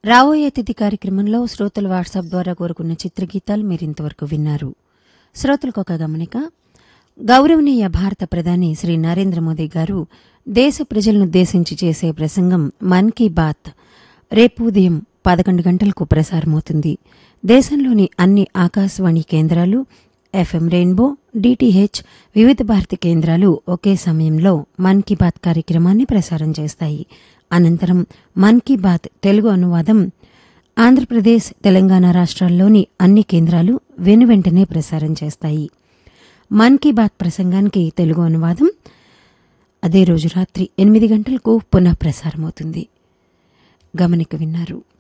రాబోయే తిథి కార్యక్రమంలో శ్రోతలు వాట్సాప్ ద్వారా కోరుకున్న చిత్రగీతాలు మీరు ఇంతవరకు విన్నారు శ్రోతలకు ఒక గమనిక గౌరవనీయ భారత ప్రధాని శ్రీ నరేంద్ర మోదీ గారు దేశ ప్రజలను ఉద్దేశించి చేసే ప్రసంగం మన్ కీ బాత్ రేపు ఉదయం పదకొండు గంటలకు ప్రసారమవుతుంది దేశంలోని అన్ని ఆకాశవాణి కేంద్రాలు ఎఫ్ఎం రెయిన్బో డిటిహెచ్ వివిధ భారతి కేంద్రాలు ఒకే సమయంలో మన్ కీ బాత్ కార్యక్రమాన్ని ప్రసారం చేస్తాయి అనంతరం మన్ కీ బాత్ తెలుగు అనువాదం ఆంధ్రప్రదేశ్ తెలంగాణ రాష్ట్రాల్లోని అన్ని కేంద్రాలు వెనువెంటనే ప్రసారం చేస్తాయి మన్ కీ బాత్ ప్రసంగానికి తెలుగు అనువాదం అదే రోజు రాత్రి ఎనిమిది గంటలకు పునః ప్రసారమవుతుంది గమనిక విన్నారు